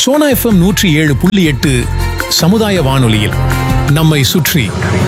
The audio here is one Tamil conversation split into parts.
சோனா எஃப்எம் நூற்றி ஏழு புள்ளி எட்டு சமுதாய வானொலியில் நம்மை சுற்றி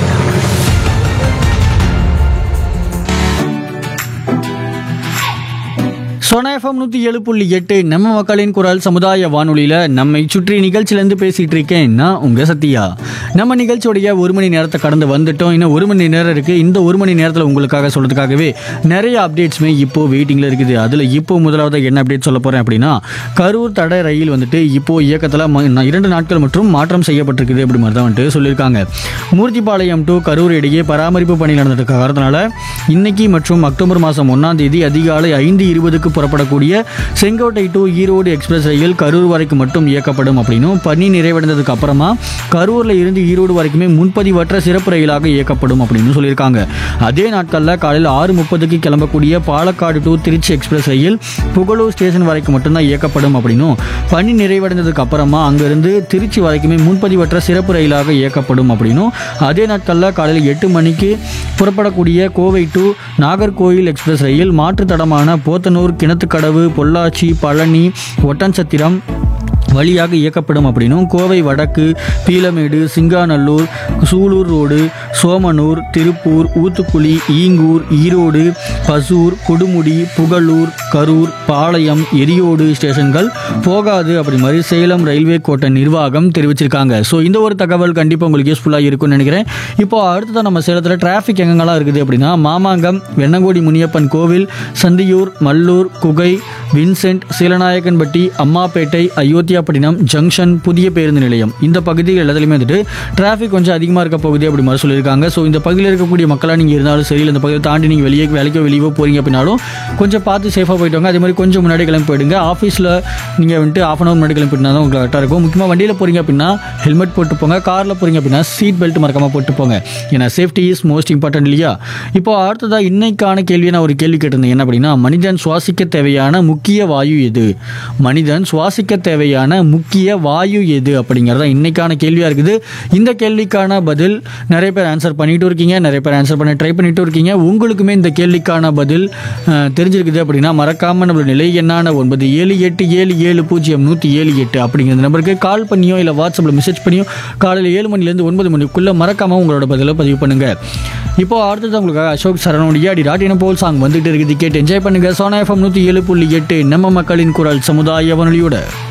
சோனா எஃப்எம் நூற்றி ஏழு புள்ளி எட்டு நம்ம மக்களின் குரல் சமுதாய வானொலியில் நம்மை சுற்றி நிகழ்ச்சியிலேருந்து பேசிகிட்டு இருக்கேன் நான் உங்கள் சத்யா நம்ம நிகழ்ச்சியோடைய ஒரு மணி நேரத்தை கடந்து வந்துட்டோம் இன்னும் ஒரு மணி நேரம் இருக்குது இந்த ஒரு மணி நேரத்தில் உங்களுக்காக சொல்கிறதுக்காகவே நிறைய அப்டேட்ஸுமே இப்போ வெயிட்டிங்கில் இருக்குது அதில் இப்போ முதலாவது என்ன அப்டேட் சொல்ல போகிறேன் அப்படின்னா கரூர் தடை ரயில் வந்துட்டு இப்போ இயக்கத்தில் இரண்டு நாட்கள் மற்றும் மாற்றம் செய்யப்பட்டிருக்குது அப்படி மாதிரி தான் வந்துட்டு சொல்லியிருக்காங்க மூர்த்திபாளையம் டு கரூர் இடையே பராமரிப்பு பணி நடந்துட்டு காரணத்தினால இன்னைக்கு மற்றும் அக்டோபர் மாதம் ஒன்றாம் தேதி அதிகாலை ஐந்து இருபதுக்கு புறப்படக்கூடிய செங்கோட்டை டு ஈரோடு எக்ஸ்பிரஸ் ரயில் கரூர் வரைக்கும் மட்டும் இயக்கப்படும் அப்படின்னும் பணி நிறைவடைந்ததுக்கு அப்புறமா கரூரில் இருந்து ஈரோடு வரைக்குமே முன்பதிவற்ற சிறப்பு ரயிலாக இயக்கப்படும் அப்படின்னு சொல்லியிருக்காங்க அதே நாட்களில் காலையில் ஆறு முப்பதுக்கு கிளம்பக்கூடிய பாலக்காடு டு திருச்சி எக்ஸ்பிரஸ் ரயில் புகழூர் ஸ்டேஷன் வரைக்கும் மட்டும்தான் இயக்கப்படும் அப்படின்னும் பணி நிறைவடைந்ததுக்கு அப்புறமா அங்கிருந்து திருச்சி வரைக்குமே முன்பதிவற்ற சிறப்பு ரயிலாக இயக்கப்படும் அப்படின்னும் அதே நாட்களில் காலையில் எட்டு மணிக்கு புறப்படக்கூடிய கோவை டு நாகர்கோயில் எக்ஸ்பிரஸ் ரயில் மாற்றுத்தடமான போத்தனூர் கிணத்துக்கடவு பொள்ளாச்சி பழனி ஒட்டன்சத்திரம் வழியாக இயக்கப்படும் அப்படின்னும் கோவை வடக்கு பீலமேடு சிங்காநல்லூர் சூலூர் ரோடு சோமனூர் திருப்பூர் ஊத்துக்குளி ஈங்கூர் ஈரோடு பசூர் கொடுமுடி புகழூர் கரூர் பாளையம் எரியோடு ஸ்டேஷன்கள் போகாது அப்படி மாதிரி சேலம் ரயில்வே கோட்ட நிர்வாகம் தெரிவிச்சிருக்காங்க ஸோ இந்த ஒரு தகவல் கண்டிப்பாக உங்களுக்கு யூஸ்ஃபுல்லாக இருக்கும்னு நினைக்கிறேன் இப்போ அடுத்ததான் நம்ம சேலத்தில் டிராஃபிக் எங்கெங்கெல்லாம் இருக்குது அப்படின்னா மாமாங்கம் வெண்ணங்கோடி முனியப்பன் கோவில் சந்தியூர் மல்லூர் குகை வின்சென்ட் சீலநாயக்கன்பட்டி அம்மாப்பேட்டை அயோத்தியாப்பட்டினம் ஜங்ஷன் புதிய பேருந்து நிலையம் இந்த பகுதிகள் எல்லாத்துலேயுமே வந்துட்டு டிராஃபிக் கொஞ்சம் அதிகமாக இருக்க போகுது அப்படி மாதிரி சொல்லியிருக்காங்க ஸோ இந்த பகுதியில் இருக்கக்கூடிய மக்களாக நீங்கள் இருந்தாலும் சரி இல்லை இந்த பகுதியை தாண்டி நீங்கள் வெளியே வேலைக்கோ வெளியே போகிறீங்க அப்படின்னாலும் கொஞ்சம் பார்த்து சேஃபாக போயிட்டு வாங்க அதே மாதிரி கொஞ்சம் முன்னாடி கிளம்பி போயிடுங்க ஆஃபீஸில் நீங்கள் வந்துட்டு ஆஃப் அன் அவர் முன்னாடி கிளம்பி போயிட்டு தான் உங்களுக்கு கரெக்டாக இருக்கும் முக்கியமாக வண்டியில் போகிறீங்க அப்படின்னா ஹெல்மெட் போட்டு போங்க காரில் போகிறீங்க அப்படின்னா சீட் பெல்ட் மறக்காமல் போட்டு போங்க ஏன்னா சேஃப்டி இஸ் மோஸ்ட் இம்பார்ட்டன்ட் இல்லையா இப்போ அடுத்ததாக இன்னைக்கான கேள்வியை நான் ஒரு கேள்வி கேட்டிருந்தேன் என்ன அப்படின்னா மனிதன் சுவாசிக்க தேவையான முக்கிய வாயு எது மனிதன் சுவாசிக்க தேவையான முக்கிய வாயு எது அப்படிங்கிறது தான் இன்னைக்கான கேள்வியாக இருக்குது இந்த கேள்விக்கான பதில் நிறைய பேர் ஆன்சர் பண்ணிட்டு இருக்கீங்க நிறைய பேர் ஆன்சர் பண்ண ட்ரை பண்ணிட்டு இருக்கீங்க உங்களுக்குமே இந்த கேள்விக்கான பதில் அஹ், தெரிஞ்சிருக்குது அப்படின்னா மறக்காமல் நம்மளோட நிலை எண்ணான ஒன்பது ஏழு எட்டு ஏழு ஏழு பூஜ்ஜியம் நூற்றி ஏழு எட்டு அப்படிங்கிற நம்பருக்கு கால் பண்ணியோ இல்லை வாட்ஸ்அப்பில் மெசேஜ் பண்ணியோ காலையில் ஏழு மணிலேருந்து ஒன்பது மணிக்குள்ளே மறக்காமல் உங்களோட பதிலை பதிவு பண்ணுங்கள் இப்போ அடுத்தது உங்களுக்காக அசோக் சரணுடைய அடி ராட் என்ன போல் சாங் வந்துட்டு இருக்குது கேட்டு என்ஜாய் பண்ணுங்கள் சோனா எஃப்எம் நூற்றி ஏழு புள்ளி எட்டு நம்ம மக்களின் குரல் சமுதாய வானொலியோட